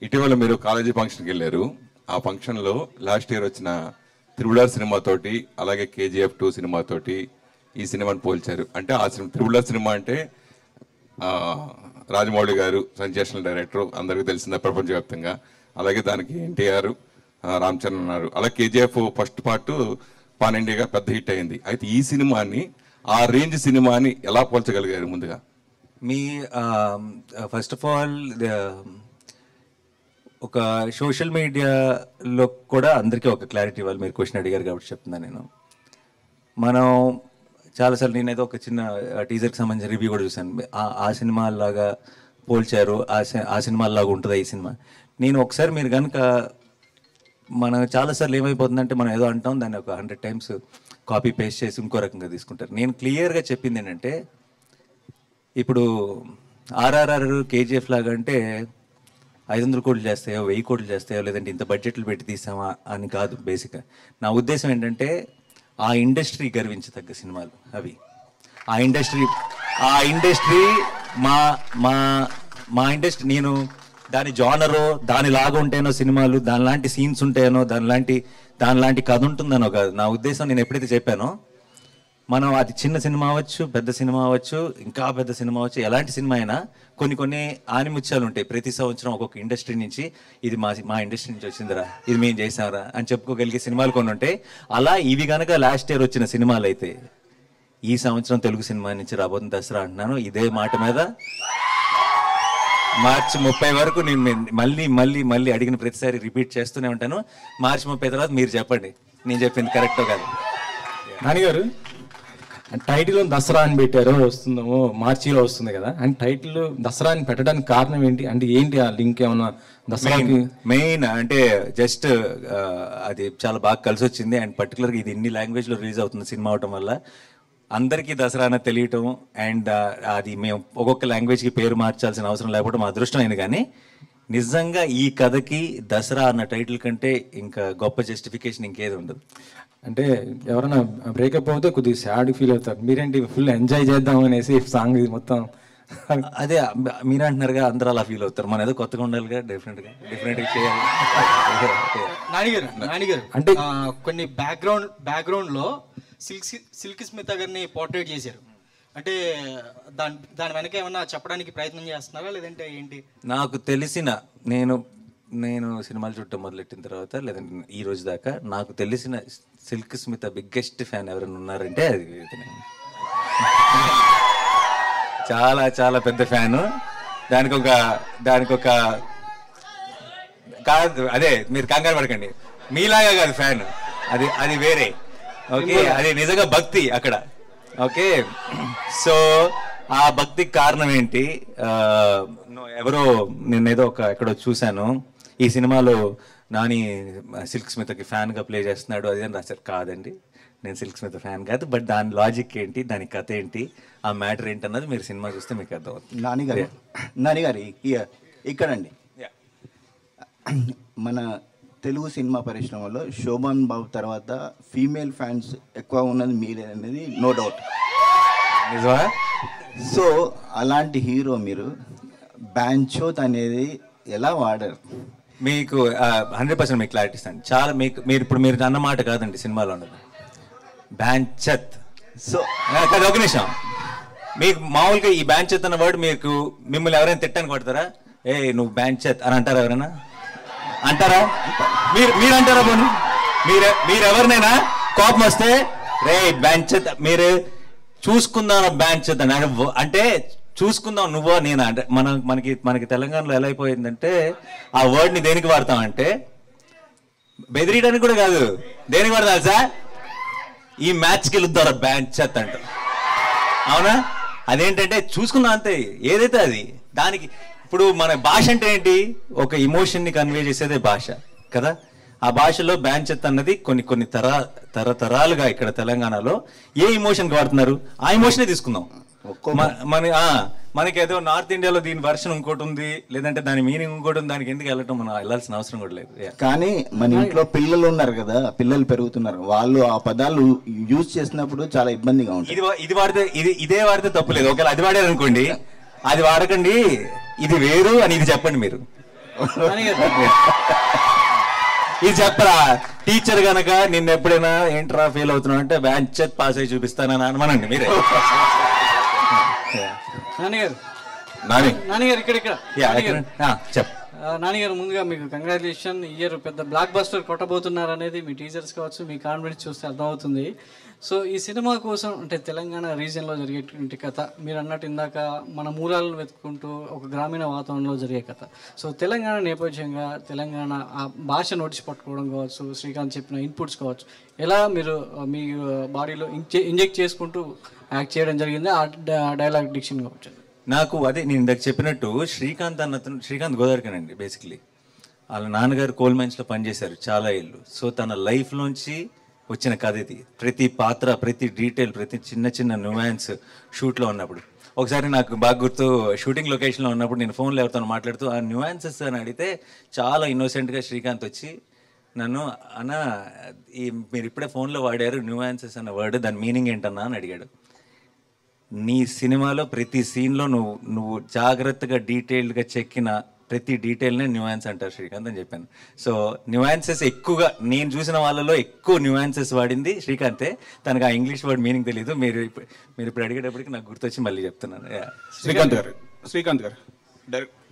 ఇటీవల మీరు కాలేజీ ఫంక్షన్కి వెళ్ళారు ఆ ఫంక్షన్లో లాస్ట్ ఇయర్ వచ్చిన త్రిబులర్ సినిమాతోటి అలాగే కేజీఎఫ్ టూ సినిమాతోటి ఈ సినిమాని పోల్చారు అంటే ఆ సినిమా త్రిబులర్ సినిమా అంటే ఆ, రాజమౌళి గారు సెన్సేషనల్ డైరెక్టర్ అందరికీ తెలిసిందే ప్రపంచవ్యాప్తంగా అలాగే దానికి ఎన్టీఆర్ రామ్ చరణ్ ఉన్నారు అలాగే కేజీఎఫ్ ఫస్ట్ పార్ట్ పాన్ ఇండియాగా పెద్ద హిట్ అయింది అయితే ఈ సినిమాని ఆ రేంజ్ సినిమాని ఎలా పోల్చగలిగారు ముందుగా మీ ఫస్ట్ ఆఫ్ ఆల్ ఒక సోషల్ మీడియాలో కూడా అందరికీ ఒక క్లారిటీ ఇవ్వాలి మీరు క్వశ్చన్ అడిగారు కాబట్టి చెప్తున్నాను నేను మనం చాలాసార్లు నేనైతే ఒక చిన్న టీజర్కి సంబంధించిన రివ్యూ కూడా చూశాను ఆ- ఆ సినిమా లాగా పోల్చారు ఆ సి- ఆ సినిమా లాగా ఉంటుందా ఈ సినిమా నేను ఒకసారి మీరు కనుక మనం చాలాసార్లు ఏమైపోతుందంటే మనం ఏదో అంటాం దాన్ని ఒక హండ్రెడ్ టైమ్స్ కాపీ పేస్ట్ చేసి ఇంకో రకంగా తీసుకుంటారు నేను క్లియర్గా చెప్పింది ఏంటంటే ఇప్పుడు ఆర్ఆర్ఆర్ కేజీఎఫ్ లాగా అంటే ఐదు వందల కోట్లు చేస్తాయో వెయ్యి కోట్లు చేస్తాయో లేదంటే ఇంత బడ్జెట్లు పెట్టి తీసామా అని కాదు బేసిక్గా నా ఉద్దేశం ఏంటంటే ఆ ఇండస్ట్రీ గర్వించదగ్గ సినిమాలు అవి ఆ ఇండస్ట్రీ ఆ ఇండస్ట్రీ మా మా మా ఇండస్ట్రీ నేను దాని జానరో దాని లాగా ఉంటాయనో సినిమాలు దాని లాంటి సీన్స్ ఉంటాయనో దాని లాంటి దాని లాంటి కథ ఉంటుందనో కాదు నా ఉద్దేశం నేను ఎప్పుడైతే చెప్పానో మనం అది చిన్న సినిమా అవ్వచ్చు పెద్ద సినిమా అవ్వచ్చు ఇంకా పెద్ద సినిమా అవ్వచ్చు ఎలాంటి సినిమా అయినా కొన్ని కొన్ని ఆనిముత్యాలు ఉంటాయి ప్రతి సంవత్సరం ఒక్కొక్క ఇండస్ట్రీ నుంచి ఇది మా మా ఇండస్ట్రీ నుంచి వచ్చిందిరా ఇది మేము చేసాంరా అని చెప్పుకోగలిగే సినిమాలు కొన్ని ఉంటాయి అలా ఇవి గనక లాస్ట్ ఇయర్ వచ్చిన సినిమాలు అయితే ఈ సంవత్సరం తెలుగు సినిమా నుంచి రాబోతున్న దసరా అంటున్నాను ఇదే మాట మీద మార్చి ముప్పై వరకు నేను మీ- మళ్ళీ మళ్ళీ మళ్ళీ అడిగిన ప్రతిసారి రిపీట్ చేస్తూనే ఉంటాను మార్చి ముప్పై తర్వాత మీరు చెప్పండి నేను చెప్పింది కరెక్టో కాదు నాన్నగారు టైటిల్ దసరా అని పెట్టారు వస్తుందేమో మార్చిలో వస్తుంది కదా అండ్ టైటిల్ దసరా అని పెట్టడానికి కారణం ఏంటి అంటే ఏంటి ఆ లింక్ ఏమన్నా దసరాకి మెయిన్ అంటే జస్ట్ అది చాలా బాగా కలిసి వచ్చింది అండ్ పర్టికులర్గా ఇది ఇన్ని లాంగ్వేజ్ లో రిలీజ్ అవుతుంది సినిమా అవటం వల్ల అందరికీ దసరా అన్న తెలియటం అండ్ అది మేము ఒక్కొక్క లాంగ్వేజ్ కి పేరు మార్చాల్సిన అవసరం లేకపోవడం మా అదృష్టమైంది కానీ నిజంగా ఈ కథకి దసరా అన్న టైటిల్ కంటే ఇంకా గొప్ప జస్టిఫికేషన్ ఇంకేది ఉండదు అంటే ఎవరైనా బ్రేకప్ అవుతే కొద్దిగా సాడ్ ఫీల్ అవుతారు మీరేంటి ఫుల్ ఎంజాయ్ చేద్దాం అనేసి సాంగ్ ఇది మొత్తం అదే మీరు అంటున్నారుగా అందరూ అలా ఫీల్ అవుతారు మన ఏదో కొత్తగా ఉండాలిగా డెఫినెట్ గా డెఫినెట్ గా చేయాలి నానిగారు నానిగారు అంటే- ఆ, కొన్ని బ్యాక్గ్రౌండ్ బ్యాక్గ్రౌండ్ లో సిల్క్ సిల్క్ స్మిత గారిని పోర్ట్రేట్ చేశారు అంటే దాని దాని వెనక ఏమన్నా చెప్పడానికి ప్రయత్నం చేస్తున్నారా లేదంటే ఏంటి నాకు తెలిసిన నేను నేను సినిమాలు చూడటం మొదలెట్టిన తర్వాత లేదంటే ఈ రోజు దాకా నాకు తెలిసిన సిల్క్ స్మిత బిగ్గెస్ట్ ఫ్యాన్ ఎవరైనా ఉన్నారంటే అది ఇతనే. చాలా చాలా పెద్ద ఫ్యాను దానికి ఒక దానికి ఒక కాదు అదే మీరు కంగారు పడకండి మీలాగా కాదు ఫ్యాన్ అది అది వేరే ఓకే అది నిజంగా భక్తి అక్కడ ఓకే సో ఆ భక్తికి కారణం ఏంటి ఆ, నో- ఎవరో నేను ఏదో ఒక ఎక్కడో చూశాను ఈ సినిమాలో నాని సిల్క్ స్మితకి ఫ్యాన్ గా ప్లే చేస్తున్నాడు అది అని రాశారు కాదండి నేను సిల్క్ స్మిత ఫ్యాన్ కాదు బట్ దాని లాజిక్ ఏంటి దాని కథ ఏంటి ఆ మ్యాటర్ ఏంటి అన్నది మీరు సినిమా చూస్తే మీకు అర్థం అవుతుంది నానిగారు నానిగారు ఇ- ఇక్కడండి మన తెలుగు సినిమా పరిశ్రమలో శోభన్ బాబు తర్వాత ఫీమేల్ ఫ్యాన్స్ ఎక్కువ ఉన్నది మీరే అనేది నో డౌట్ నిజమా సో అలాంటి హీరో మీరు బ్యాంచోత్ అనేది ఎలా వాడారు మీకు హండ్రెడ్ పర్సెంట్ మీకు క్లారిటీ ఇస్తాను చాలా మీకు మీరు ఇప్పుడు మీరు అన్న మాట కాదండి సినిమాలో ఉన్నది బ్యాంచత్ సో కాదు ఒక నిమిషం మీకు మామూలుగా ఈ బ్యాంచత్ అన్న వర్డ్ మీకు మిమ్మల్ని ఎవరైనా తిట్టని కొడతారా ఏ నువ్వు బ్యాంచత్ అని అంటారా ఎవరైనా అంటారా మీరు మీరు అంటారా పోనీ మీరు మీరు ఎవరినైనా కోపం వస్తే రే బ్యాంచత్ మీరు చూసుకుందాం బ్యాంచత్ అని అంటే వ- అంటే చూసుకుందాం నువ్వో నేను అంటే మన మనకి మనకి తెలంగాణలో ఎలా అయిపోయిందంటే ఆ వర్డ్ని దేనికి వాడతామంటే బెదిరియడానికి కూడా కాదు దేనికి వాడతాం తెలుసా ఈ మ్యాచ్కి వెళ్తారా బ్యాంచత్ అంట అవునా అదేంటంటే చూసుకుందాం అంతే ఏదైతే అది దానికి ఇప్పుడు మన భాష అంటే ఏంటి ఒక ఇమోషన్ ని కన్వే చేసేదే భాష కదా ఆ భాషలో బ్యాంచత్ అన్నది కొన్ని కొన్ని తర తరతరాలుగా ఇక్కడ తెలంగాణలో ఏ ఇమోషన్ వాడుతున్నారు ఆ ఇమోషనే తీసుకుందాం మ- మన ఆ, మనకి ఏదో నార్త్ ఇండియాలో దీని వర్షన్ ఇంకోటి ఉంది లేదంటే దాని మీనింగ్ ఇంకోటి ఉంది దానికి ఎందుకు వెళ్ళటం మనం వెళ్ళాల్సిన అవసరం కూడా లేదు Yeah. కానీ మన ఇంట్లో పిల్లలు ఉన్నారు కదా పిల్లలు పెరుగుతున్నారు వాళ్ళు ఆ పదాలు యూజ్ చేసినప్పుడు చాలా ఇబ్బందిగా ఉంటుంది ఇది వా- ఇది వాడితే ఇది ఇదే వాడితే తప్పులేదు ఒకవేళ అది వాడారు అనుకోండి అది వాడకండి ఇది వేరు అని ఇది చెప్పండి మీరు ఇది చెప్పరా టీచర్ గనక నిన్న ఎప్పుడైనా ఏంట్రా ఫెయిల్ అవుతున్నావు అంటే వ్యాంచెత్ పాస్ అయ్యి చూపిస్తానని అనమనండి మీరే నాన్నగారు నాని నాన్నగారు ఇక్కడ ఇక్కడ యా, నాన్నగారు, ఆ, చెప్ ఆ, నాన్నగారు ముందుగా మీకు కంగ్రాచులేషన్ ఇయర్ పెద్ద బ్లాక్ బస్టర్ కొట్టబోతున్నారు అనేది మీ టీచర్స్ కావచ్చు మీ కాన్ఫిడెన్స్ చూస్తే అర్థమవుతుంది సో ఈ సినిమా కోసం అంటే తెలంగాణ రీజియన్లో జరిగేటువంటి కథ మీరు అన్నట్టు ఇందాక మన మూలాలను వెతుక్కుంటూ ఒక గ్రామీణ వాతావరణంలో జరిగే కథ సో తెలంగాణ నేపథ్యంగా తెలంగాణ ఆ భాష నోటీస్ పట్టుకోవడం కావచ్చు శ్రీకాంత్ చెప్పిన ఇన్పుట్స్ కావచ్చు ఎలా మీరు ఆ, మీ బాడీలో ఇంజెక్ట్ చేసుకుంటూ యాక్ట్ చేయడం జరిగింది ఆ డైలాగ్ డిక్షన్ కావచ్చు నాకు అదే నేను ఇందాక చెప్పినట్టు శ్రీకాంత్ అన్నతను శ్రీకాంత్ గోదావరికనండి బేసిక్లీ వాళ్ళ నాన్నగారు కోల్ మైన్స్లో పనిచేశారు చాలా ఏళ్ళు సో తన లైఫ్లోంచి వచ్చిన కథ ఇది ప్రతి పాత్ర ప్రతి డీటెయిల్ ప్రతి చిన్న చిన్న నువాన్స్ షూట్లో ఉన్నప్పుడు ఒకసారి నాకు బాగా గుర్తు షూటింగ్ లొకేషన్లో ఉన్నప్పుడు నేను ఫోన్లో ఎవరితో మాట్లాడుతూ ఆ న్యూయాన్సెస్ అని అడిగితే చాలా ఇన్నోసెంట్గా శ్రీకాంత్ వచ్చి నన్ను అన్న ఈ మీరు ఇప్పుడే ఫోన్లో వాడారు న్యూయాన్సెస్ అన్న వర్డ్ దాని మీనింగ్ ఏంటన్నా అని అడిగాడు నీ సినిమాలో ప్రతి సీన్లో నువ్వు నువ్వు జాగ్రత్తగా డీటెయిల్డ్గా చెక్కిన ప్రతి డీటెయిల్నే న్యూయాన్స్ అంటారు శ్రీకాంత్ అని చెప్పాను సో న్యూయాన్సెస్ ఎక్కువగా నేను చూసిన వాళ్ళలో ఎక్కువ న్యూయాన్సెస్ వాడింది శ్రీకాంతే తనకు ఆ ఇంగ్లీష్ వర్డ్ మీనింగ్ తెలియదు మీరు ఇప్పుడు మీరు ఇప్పుడు అడిగేటప్పటికి నాకు గుర్తొచ్చి మళ్ళీ చెప్తున్నాను Yeah. శ్రీకాంత్ గారు శ్రీకాంత్ గారు డైరెక్ట్